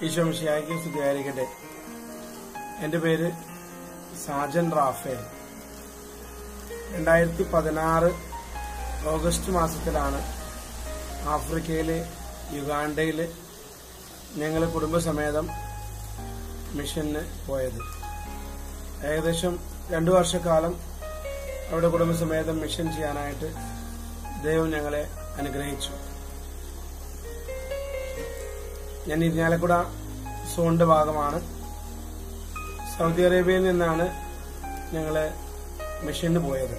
ഈശോ മിശിയായിക്ക് സ്തുതിയായിരിക്കട്ടെ എന്റെ പേര് സാജൻ റാഫേൽ രണ്ടായിരത്തി പതിനാറ് ഓഗസ്റ്റ് മാസത്തിലാണ് ആഫ്രിക്കയിലെ യുഗാണ്ടയില് ഞങ്ങൾ കുടുംബസമേതം മിഷന് പോയത് ഏകദേശം രണ്ടു വർഷക്കാലം അവിടെ കുടുംബസമേതം മിഷൻ ചെയ്യാനായിട്ട് ദൈവം ഞങ്ങളെ അനുഗ്രഹിച്ചു ഞാൻ ഇരിഞ്ഞാലക്കുട സോണിന്റെ ഭാഗമാണ് സൗദി അറേബ്യയിൽ നിന്നാണ് ഞങ്ങള് മിഷന് പോയത്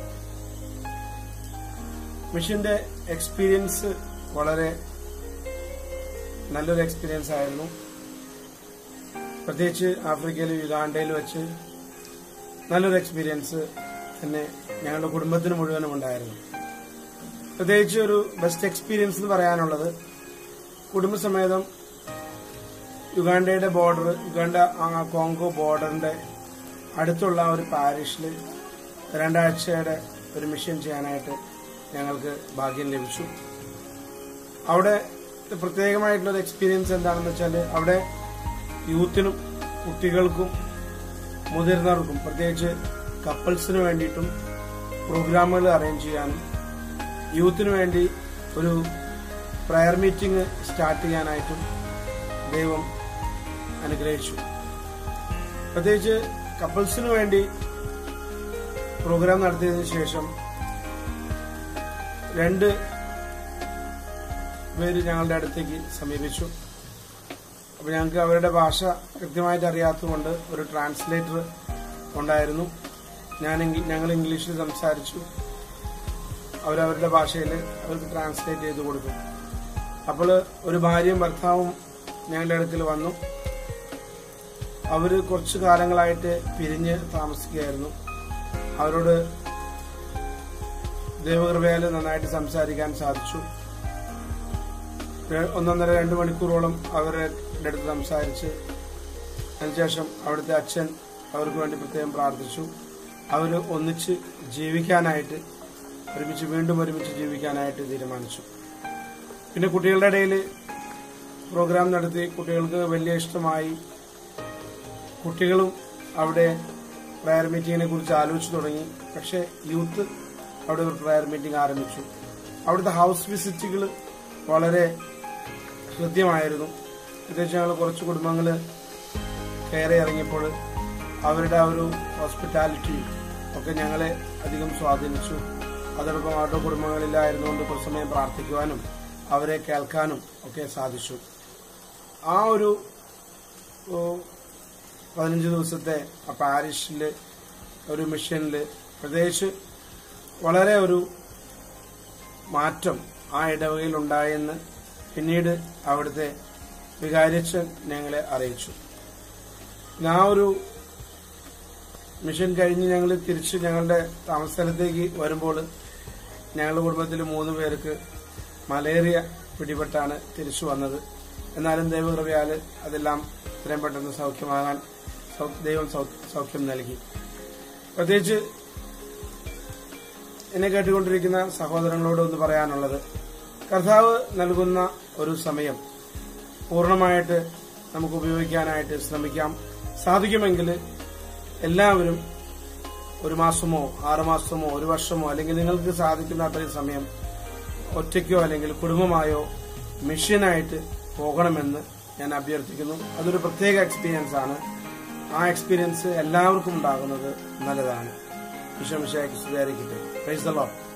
മിഷന്റെ എക്സ്പീരിയൻസ് വളരെ നല്ലൊരു എക്സ്പീരിയൻസ് ആയിരുന്നു പ്രത്യേകിച്ച് ആഫ്രിക്കയിൽ യുഗാണ്ടയിൽ വെച്ച് നല്ലൊരു എക്സ്പീരിയൻസ് തന്നെ ഞങ്ങളുടെ കുടുംബത്തിന് മുഴുവനും ഉണ്ടായിരുന്നു പ്രത്യേകിച്ച് ഒരു ബെസ്റ്റ് എക്സ്പീരിയൻസ് എന്ന് പറയാനുള്ളത് കുടുംബസമേതം യുഗാണ്ടയുടെ ബോർഡർ യുഗാണ്ട ആ കോങ്കോ ബോർഡറിന്റെ അടുത്തുള്ള ഒരു പാരിഷിൽ രണ്ടാഴ്ചയുടെ ഒരു മിഷൻ ചെയ്യാനായിട്ട് ഞങ്ങൾക്ക് ഭാഗ്യം ലഭിച്ചു അവിടെ പ്രത്യേകമായിട്ടുള്ള ഒരു എക്സ്പീരിയൻസ് എന്താണെന്ന് വെച്ചാൽ അവിടെ യൂത്തിനും കുട്ടികൾക്കും മുതിർന്നവർക്കും പ്രത്യേകിച്ച് കപ്പിൾസിന് വേണ്ടിയിട്ടും പ്രോഗ്രാമുകൾ അറേഞ്ച് ചെയ്യാനും യൂത്തിന് വേണ്ടി ഒരു പ്രയർ മീറ്റിംഗ് സ്റ്റാർട്ട് ചെയ്യാനായിട്ടും ദൈവം അനുഗ്രഹിച്ചു പ്രത്യേകിച്ച് കപ്പിൾസിന് വേണ്ടി പ്രോഗ്രാം നടത്തിയതിനു ശേഷം രണ്ട് പേര് ഞങ്ങളുടെ അടുത്തേക്ക് സമീപിച്ചു അപ്പൊ ഞങ്ങൾക്ക് അവരുടെ ഭാഷ കൃത്യമായിട്ട് അറിയാത്തതുകൊണ്ട് ഒരു ട്രാൻസ്ലേറ്റർ ഉണ്ടായിരുന്നു ഞാൻ ഇംഗ്ലീ- ഞങ്ങൾ ഇംഗ്ലീഷിൽ സംസാരിച്ചു അവരവരുടെ ഭാഷയിൽ അവർക്ക് ട്രാൻസ്ലേറ്റ് ചെയ്ത് കൊടുത്തു അപ്പോൾ ഒരു ഭാര്യയും ഭർത്താവും ഞങ്ങളുടെ അടുക്കൽ വന്നു അവര് കുറച്ചു കാലങ്ങളായിട്ട് പിരിഞ്ഞ് താമസിക്കുകയായിരുന്നു അവരോട് ദൈവകൃപയാൽ നന്നായിട്ട് സംസാരിക്കാൻ സാധിച്ചു ര- ഒന്നൊന്നര രണ്ട് മണിക്കൂറോളം അവരുടെ അടുത്ത് സംസാരിച്ച് അതിനുശേഷം അവിടുത്തെ അച്ഛൻ അവർക്ക് വേണ്ടി പ്രത്യേകം പ്രാർത്ഥിച്ചു അവർ ഒന്നിച്ച് ജീവിക്കാനായിട്ട് ഒരുമിച്ച് വീണ്ടും ഒരുമിച്ച് ജീവിക്കാനായിട്ട് തീരുമാനിച്ചു പിന്നെ കുട്ടികളുടെ ഇടയിൽ പ്രോഗ്രാം നടത്തി കുട്ടികൾക്ക് വലിയ ഇഷ്ടമായി കുട്ടികളും അവിടെ പ്രയർ മീറ്റിങ്ങിനെ കുറിച്ച് ആലോചിച്ചു തുടങ്ങി പക്ഷെ യൂത്ത് അവിടെ ഒരു പ്രയർ മീറ്റിംഗ് ആരംഭിച്ചു അവിടുത്തെ ഹൗസ് വിസിറ്റുകൾ വളരെ ഹൃദ്യമായിരുന്നു പ്രത്യേകിച്ച് ഞങ്ങൾ കുറച്ച് കുടുംബങ്ങൾ കയറി ഇറങ്ങിയപ്പോൾ അവരുടെ ആ ഒരു ഹോസ്പിറ്റാലിറ്റി ഒക്കെ ഞങ്ങളെ അധികം സ്വാധീനിച്ചു അതോടൊപ്പം അവരുടെ കുടുംബങ്ങളിലായിരുന്നുകൊണ്ട് കുറച്ച് സമയം പ്രാർത്ഥിക്കുവാനും അവരെ കേൾക്കാനും ഒക്കെ സാധിച്ചു ആ ഒരു ഓ, പതിനഞ്ച് ദിവസത്തെ ആ പാരിഷില് ഒരു മിഷനില് പ്രത്യേകിച്ച് വളരെ ഒരു മാറ്റം ആ ഇടവകയിൽ ഉണ്ടായെന്ന് പിന്നീട് അവിടുത്തെ വികാരിച്ചൻ ഞങ്ങളെ അറിയിച്ചു ആ ഒരു മിഷൻ കഴിഞ്ഞ് ഞങ്ങൾ തിരിച്ച് ഞങ്ങളുടെ താമസ സ്ഥലത്തേക്ക് വരുമ്പോൾ ഞങ്ങളുടെ കുടുംബത്തിൽ മൂന്ന് പേർക്ക് മലേറിയ പിടിപെട്ടാണ് തിരിച്ചു വന്നത് എന്നാലും ദൈവകൃപയാൽ അതെല്ലാം ഇത്രയും പെട്ടെന്ന് സൗഖ്യമാകാൻ സൗ- ദൈവം സൗ- സൗഖ്യം നൽകി പ്രത്യേകിച്ച് എന്നെ കേട്ടുകൊണ്ടിരിക്കുന്ന സഹോദരങ്ങളോട് ഒന്ന് പറയാനുള്ളത് കർത്താവ് നൽകുന്ന ഒരു സമയം പൂർണ്ണമായിട്ട് നമുക്ക് ഉപയോഗിക്കാനായിട്ട് ശ്രമിക്കാം സാധിക്കുമെങ്കിൽ എല്ലാവരും ഒരു മാസമോ ആറുമാസമോ ഒരു വർഷമോ അല്ലെങ്കിൽ നിങ്ങൾക്ക് സാധിക്കുന്ന അത്രയും സമയം ഒറ്റയ്ക്കോ അല്ലെങ്കിൽ കുടുംബമായോ മിഷനായിട്ട് പോകണമെന്ന് ഞാൻ അഭ്യർത്ഥിക്കുന്നു അതൊരു പ്രത്യേക എക്സ്പീരിയൻസ് ആണ് ആ എക്സ്പീരിയൻസ് എല്ലാവർക്കും ഉണ്ടാകുന്നത് നല്ലതാണ് വിശ്വമിഷയാക്കി സ്തുതിയായിരിക്കട്ടെ പ്രൈസ് ദ ലോർഡ്